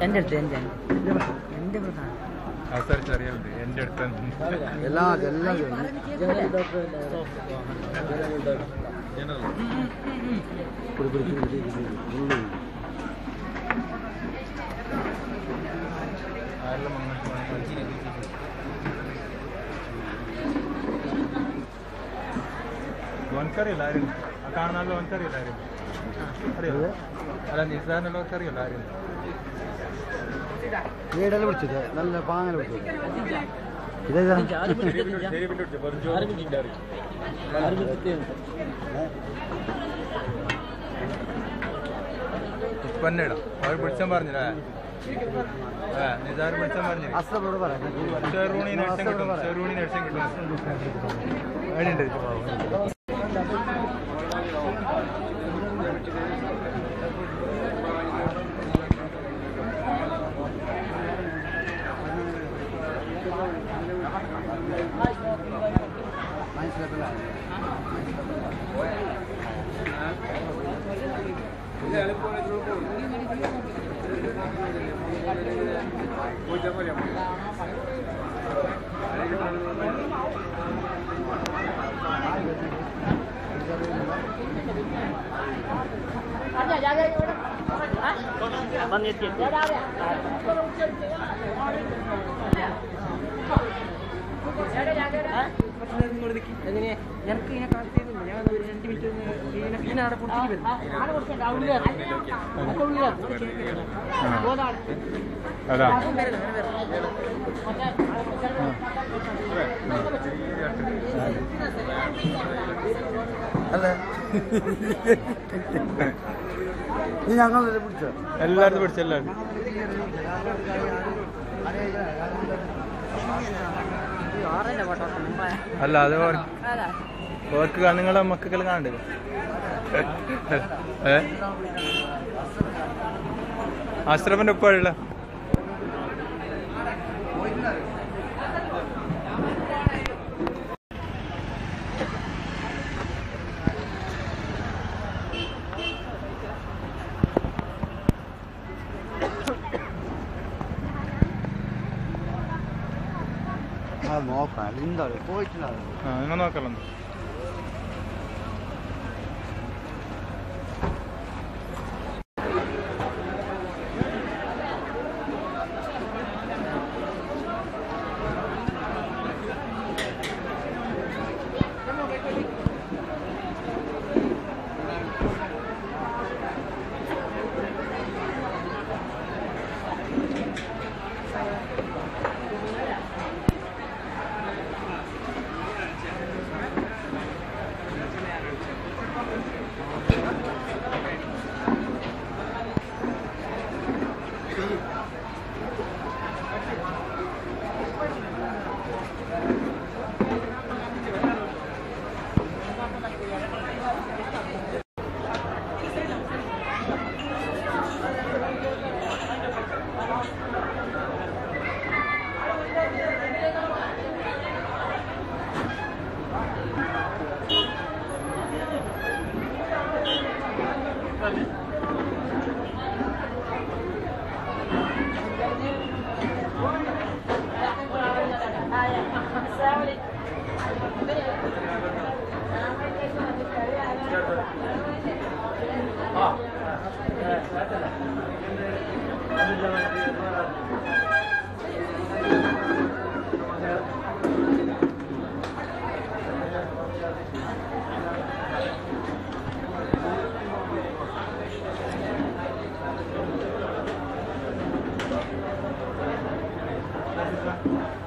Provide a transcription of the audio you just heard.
എൻ്റെ അടുത്ത് എൻ്റെ എൻ്റെ പ്രധാനം അവസരിച്ചറിയാറുണ്ട് എൻ്റെ അടുത്ത് എല്ലാം എല്ലാം ജനറൽ ഡോക്ടർ പിടി പിടി പിടി പിടി പിടി ഉള്ളു ആരെല്ലാം ഓനക്കറിയില്ല ആരും ആ കാണുന്ന ഓനക്കറിയില്ല ആരും അറിയോ അല്ല നിസാറിനുള്ള ഓനക്കറിയില്ല ആരും വീടെല്ലാം പിടിച്ചത് നല്ല പാങ്ങല പിടിച്ചത് ഇതേതാ ഉപ്പന്നെ ഇടാം അവർ പിടിച്ചാൻ പറഞ്ഞില്ലേ ആ നിസാർ പിടിച്ചാൻ പറഞ്ഞില്ലേ അസ്ലബോട് പറയാം ചെറുണി നഴ്സം കിട്ടും ചെറുണി നഴ്സം കിട്ടും അതിനുണ്ട് മനസ്സിലാക്കില്ല എങ്ങനെയാ ഞങ്ങൾക്ക് ഇതിനെ കണക്ട് ചെയ്യുന്നുണ്ട് ഞാൻ ഒരു രണ്ട് മിനിറ്റ് ഒന്ന് ഇതിനെ ഇതിനെ അവിടെ പൊട്ടിക്ക് അതാ അല്ലേ നീ ഞങ്ങളല്ലേ പിടിച്ചോ എല്ലായിടത്തും പിടിച്ച എല്ലാവരും ആറല്ലേ ഫോട്ടോ അല്ല അത് ഓർ- ഓർക്ക് നിങ്ങളെ മക്കളെല്ലാം കാണണ്ടേ ഏ അഷ്റഫിന്റെ ഒപ്പമുള്ള ആ നോക്കാം എന്താ പോയിട്ടില്ല ആ നിങ്ങൾ നോക്കല്ലോ ആ